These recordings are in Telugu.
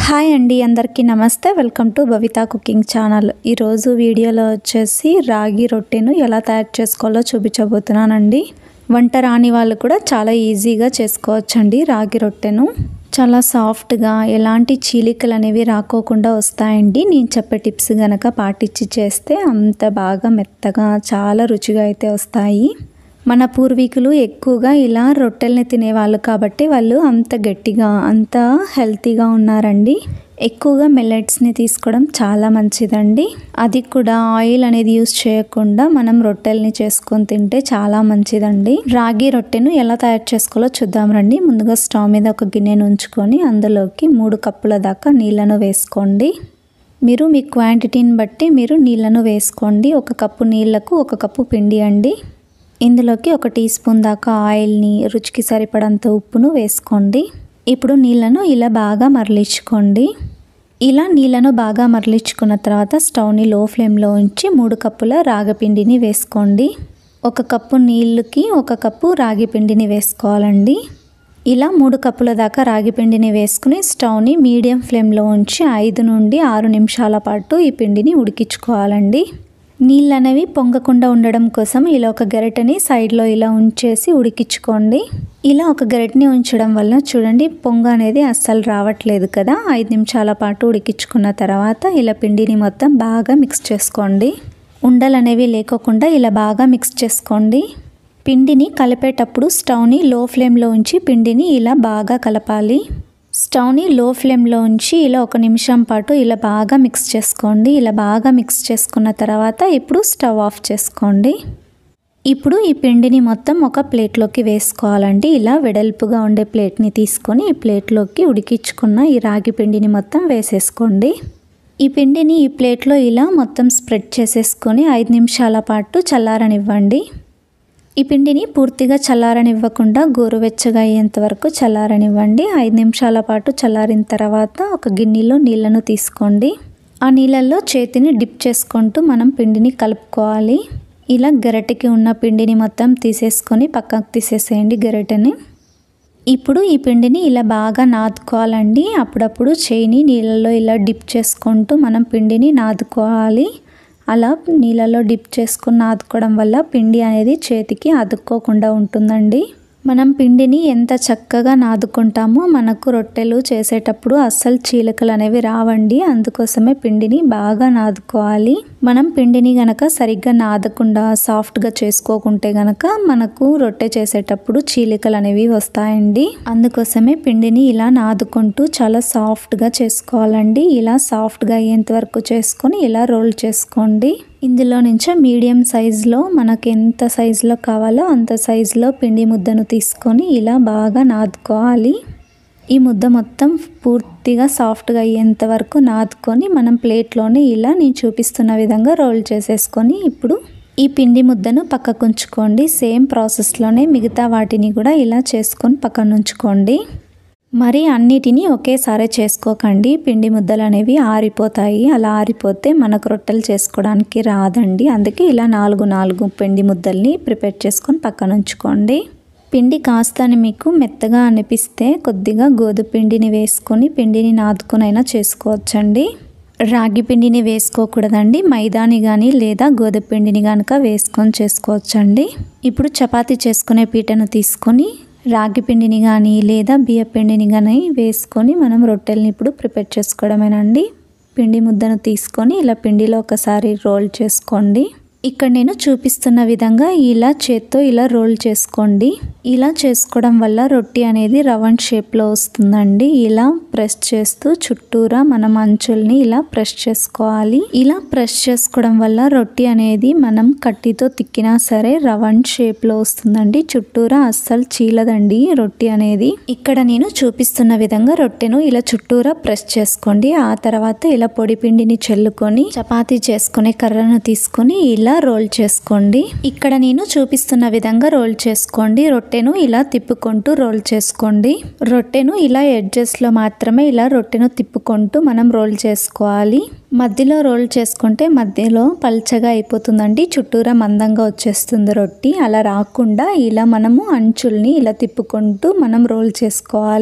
హాయ్ అండి అందరికీ నమస్తే welcome to Bhavitha cooking channel ఈరోజు వీడియోలో వచ్చేసి రాగి రొట్టెను ఎలా తయారు చేసుకోవాలో చూపించబోతున్నానండి వంట రాని వాళ్ళు కూడా చాలా ఈజీగా చేసుకోవచ్చండి రాగి రొట్టెను చాలా సాఫ్ట్గా ఎలాంటి చీలికలు అనేవి రాకోకుండా వస్తాయండి నేను చెప్పే టిప్స్ గనక పాటించి చేస్తే అంత బాగా మెత్తగా చాలా రుచిగా అయితే వస్తాయి మన పూర్వీకులు ఎక్కువగా ఇలా రొట్టెల్ని తినేవాళ్ళు కాబట్టి వాళ్ళు అంత గట్టిగా అంత హెల్తీగా ఉన్నారండి ఎక్కువగా మిల్లెట్స్ని తీసుకోవడం చాలా మంచిదండి అది కూడా ఆయిల్ అనేది యూస్ చేయకుండా మనం రొట్టెల్ని చేసుకొని తింటే చాలా మంచిదండి రాగి రొట్టెను ఎలా తయారు చేసుకోవాలో చూద్దాం రండి ముందుగా స్టవ్ మీద ఒక గిన్నెను ఉంచుకొని అందులోకి మూడు కప్పుల దాకా నీళ్ళను వేసుకోండి మీరు మీ క్వాంటిటీని బట్టి మీరు నీళ్ళను వేసుకోండి ఒక కప్పు నీళ్ళకు ఒక కప్పు పిండి అండి ఇందులోకి ఒక టీ స్పూన్ దాకా ఆయిల్ని రుచికి సరిపడంత ఉప్పును వేసుకోండి ఇప్పుడు నీళ్ళను ఇలా బాగా మరలించుకోండి ఇలా నీళ్ళను బాగా మరలించుకున్న తర్వాత స్టవ్ని లో ఫ్లేమ్లో ఉంచి మూడు కప్పుల రాగపిండిని వేసుకోండి ఒక కప్పు నీళ్ళకి ఒక కప్పు రాగి పిండిని వేసుకోవాలండి ఇలా మూడు కప్పుల దాకా రాగి పిండిని వేసుకుని స్టవ్ని మీడియం ఫ్లేమ్లో ఉంచి ఐదు నుండి ఆరు నిమిషాల పాటు ఈ పిండిని ఉడికించుకోవాలండి నీళ్ళు అనేవి పొంగకుండా ఉండడం కోసం ఇలా ఒక గరిటెని సైడ్లో ఇలా ఉంచేసి ఉడికించుకోండి ఇలా ఒక గరిటెని ఉంచడం వల్ల చూడండి పొంగ అనేది అస్సలు రావట్లేదు కదా ఐదు నిమిషాల పాటు ఉడికించుకున్న తర్వాత ఇలా పిండిని మొత్తం బాగా మిక్స్ చేసుకోండి ఉండలు అనేవి లేకోకుండా ఇలా బాగా మిక్స్ చేసుకోండి పిండిని కలిపేటప్పుడు స్టవ్ని లో ఫ్లేమ్లో ఉంచి పిండిని ఇలా బాగా కలపాలి స్టవ్ని లో ఫ్లేమ్లో ఉంచి ఇలా ఒక నిమిషం పాటు ఇలా బాగా మిక్స్ చేసుకోండి ఇలా బాగా మిక్స్ చేసుకున్న తర్వాత ఇప్పుడు స్టవ్ ఆఫ్ చేసుకోండి ఇప్పుడు ఈ పిండిని మొత్తం ఒక ప్లేట్లోకి వేసుకోవాలండి ఇలా వెడల్పుగా ఉండే ప్లేట్ని తీసుకొని ఈ ప్లేట్లోకి ఉడికించుకున్న ఈ రాగి పిండిని మొత్తం వేసేసుకోండి ఈ పిండిని ఈ ప్లేట్లో ఇలా మొత్తం స్ప్రెడ్ చేసేసుకొని ఐదు నిమిషాల పాటు చల్లారనివ్వండి ఈ పిండిని పూర్తిగా చల్లారనివ్వకుండా గోరువెచ్చగా అయ్యేంత వరకు చల్లారనివ్వండి ఐదు నిమిషాల పాటు చల్లారిన తర్వాత ఒక గిన్నెలో నీళ్ళను తీసుకోండి ఆ నీళ్ళల్లో చేతిని డిప్ చేసుకుంటూ మనం పిండిని కలుపుకోవాలి ఇలా గరిటెకి ఉన్న పిండిని మొత్తం తీసేసుకొని పక్కకు తీసేసేయండి గరిటెని ఇప్పుడు ఈ పిండిని ఇలా బాగా నాదుకోవాలండి అప్పుడప్పుడు చేయిని నీళ్ళలో ఇలా డిప్ చేసుకుంటూ మనం పిండిని నాదుకోవాలి అలా నీళ్ళలో డిప్ చేసుకుని నాదుకోవడం వల్ల పిండి అనేది చేతికి అతుక్కోకుండా ఉంటుందండి మనం పిండిని ఎంత చక్కగా నాదుకుంటామో మనకు రొట్టెలు చేసేటప్పుడు అస్సలు చీలికలు అనేవి రావండి అందుకోసమే పిండిని బాగా నాదుకోవాలి మనం పిండిని గనక సరిగ్గా నాదకుండా సాఫ్ట్గా చేసుకోకుంటే గనక మనకు రొట్టె చేసేటప్పుడు చీలికలు అనేవి వస్తాయండి అందుకోసమే పిండిని ఇలా నాదుకుంటూ చాలా సాఫ్ట్గా చేసుకోవాలండి ఇలా సాఫ్ట్గా అయ్యేంత వరకు చేసుకొని ఇలా రోల్ చేసుకోండి ఇందులో నుంచే మీడియం సైజులో మనకు ఎంత సైజులో కావాలో అంత సైజులో పిండి ముద్దను తీసుకొని ఇలా బాగా నాదుకోవాలి ఈ ముద్ద మొత్తం పూర్తిగా సాఫ్ట్గా అయ్యేంత వరకు నాదుకొని మనం ప్లేట్లోనే ఇలా నేను చూపిస్తున్న విధంగా రోల్ చేసేసుకొని ఇప్పుడు ఈ పిండి ముద్దను పక్కకు ఉంచుకోండి సేమ్ ప్రాసెస్లోనే మిగతా వాటిని కూడా ఇలా చేసుకొని పక్కన ఉంచుకోండి మరి అన్నిటినీ ఒకేసారి చేసుకోకండి పిండి ముద్దలు అనేవి ఆరిపోతాయి అలా ఆరిపోతే మనకు రొట్టెలు చేసుకోవడానికి రాదండి అందుకే ఇలా నాలుగు నాలుగు పిండి ముద్దల్ని ప్రిపేర్ చేసుకొని పక్కన ఉంచుకోండి పిండి కాస్తని మీకు మెత్తగా అనిపిస్తే కొద్దిగా గోధుమ పిండిని వేసుకొని పిండిని నాదుకునైనా చేసుకోవచ్చండి రాగి పిండిని వేసుకోకూడదండి మైదాని కానీ లేదా గోధుమ పిండిని కనుక వేసుకొని చేసుకోవచ్చండి ఇప్పుడు చపాతీ చేసుకునే పీటను తీసుకొని రాగి పిండిని కానీ లేదా బియ్య పిండిని కానీ వేసుకొని మనం రొట్టెల్ని ఇప్పుడు ప్రిపేర్ చేసుకోవడమేనండి పిండి ముద్దను తీసుకొని ఇలా పిండిలో ఒకసారి రోల్ చేసుకోండి ఇక్కడ నేను చూపిస్తున్న విధంగా ఇలా చేత్తో ఇలా రోల్ చేసుకోండి ఇలా చేసుకోవడం వల్ల రొట్టి అనేది రౌండ్ షేప్లో వస్తుందండి ఇలా ప్రెస్ చేస్తూ చుట్టూరా మనం అంచుల్ని ఇలా ప్రెస్ చేసుకోవాలి ఇలా ప్రెస్ చేసుకోవడం వల్ల రొట్టి అనేది మనం కట్టితో తిక్కినా సరే రౌండ్ షేప్లో వస్తుందండి చుట్టూరా అస్సలు చీలదండి రొట్టి అనేది ఇక్కడ నేను చూపిస్తున్న విధంగా రొట్టెను ఇలా చుట్టూరా ప్రెస్ చేసుకోండి ఆ తర్వాత ఇలా పొడి పిండిని చెల్లుకొని చపాతీ చేసుకునే కర్రను తీసుకొని ఇలా రోల్ చేసుకోండి ఇక్కడ నేను చూపిస్తున్న విధంగా రోల్ చేసుకోండి రొట్టెను ఇలా తిప్పుకుంటూ రోల్ చేసుకోండి రొట్టెను ఇలా ఎడ్జెస్లో మాత్రమే ఇలా రొట్టెను తిప్పుకుంటూ మనం రోల్ చేసుకోవాలి మధ్యలో రోల్ చేసుకుంటే మధ్యలో పల్చగా అయిపోతుందండి చుట్టూరా మందంగా వచ్చేస్తుంది రొట్టి అలా రాకుండా ఇలా మనము అంచుల్ని ఇలా తిప్పుకుంటూ మనం రోల్ చేసుకోవాలి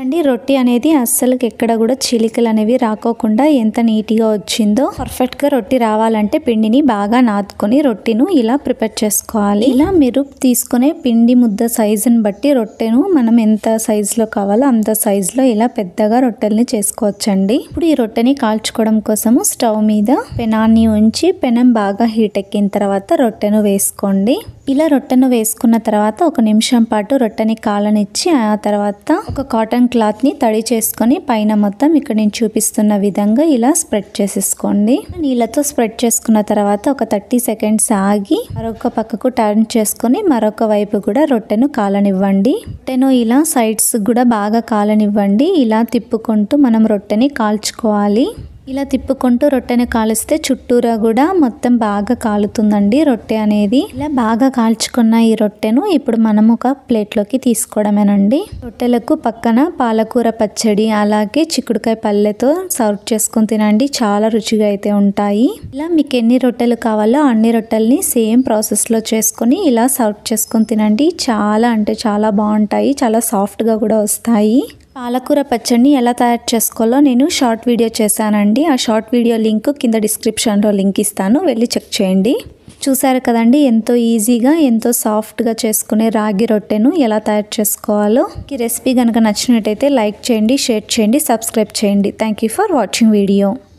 అండి రొట్టి అనేది అస్సలు ఎక్కడ కూడా చీలికలు అనేవి రాకోకుండా ఎంత నీట్గా వచ్చిందో పర్ఫెక్ట్గా రొట్టి రావాలంటే పిండిని బాగా నాదుకొని రొట్టిను ఇలా ప్రిపేర్ చేసుకోవాలి ఇలా మీరు తీసుకునే పిండి ముద్ద సైజుని బట్టి రొట్టెను మనం ఎంత సైజులో కావాలో అంత సైజులో ఇలా పెద్దగా రొట్టెల్ని చేసుకోవచ్చండి ఇప్పుడు ఈ రొట్టెని కాల్చుకోవడం కోసము స్టవ్ మీద పెనాన్ని ఉంచి పెనం బాగా హీట్ ఎక్కిన తర్వాత రొట్టెను వేసుకోండి ఇలా రొట్టెను వేసుకున్న తర్వాత ఒక నిమిషం పాటు రొట్టెని కాలనిచ్చి ఆ తర్వాత ఒక కాటన్ క్లాత్ని తడి చేసుకొని పైన మొత్తం ఇక్కడ నేను చూపిస్తున్న విధంగా ఇలా స్ప్రెడ్ చేసేసుకోండి నీళ్ళతో స్ప్రెడ్ చేసుకున్న తర్వాత ఒక థర్టీ సెకండ్స్ ఆగి మరొక పక్కకు టర్న్ చేసుకొని మరొక వైపు కూడా రొట్టెను కాలనివ్వండి రొట్టెను ఇలా సైడ్స్ కూడా బాగా కాలనివ్వండి ఇలా తిప్పుకుంటూ మనం రొట్టెని కాల్చుకోవాలి ఇలా తిప్పుకుంటూ రొట్టెని కాలిస్తే చుట్టూరా కూడా మొత్తం బాగా కాలుతుందండి రొట్టె అనేది ఇలా బాగా కాల్చుకున్న ఈ రొట్టెను ఇప్పుడు మనం ఒక ప్లేట్లోకి తీసుకోవడమేనండి రొట్టెలకు పక్కన పాలకూర పచ్చడి అలాగే చిక్కుడుకాయ పల్లెతో సర్వ్ చేసుకొని తినండి చాలా రుచిగా అయితే ఉంటాయి ఇలా మీకు ఎన్ని రొట్టెలు కావాలో అన్ని రొట్టెల్ని సేమ్ ప్రాసెస్లో చేసుకొని ఇలా సర్వ్ చేసుకొని తినండి చాలా అంటే చాలా బాగుంటాయి చాలా సాఫ్ట్గా కూడా వస్తాయి పాలకూర పచ్చడిని ఎలా తయారు చేసుకోవాలో నేను షార్ట్ వీడియో చేశానండి ఆ షార్ట్ వీడియో లింక్ కింద డిస్క్రిప్షన్లో లింక్ ఇస్తాను వెళ్ళి చెక్ చేయండి చూసారు కదండి ఎంతో ఈజీగా ఎంతో సాఫ్ట్గా చేసుకునే రాగి రొట్టెను ఎలా తయారు చేసుకోవాలో ఈ రెసిపీ కనుక నచ్చినట్టయితే లైక్ చేయండి షేర్ చేయండి సబ్స్క్రైబ్ చేయండి thank you for watching video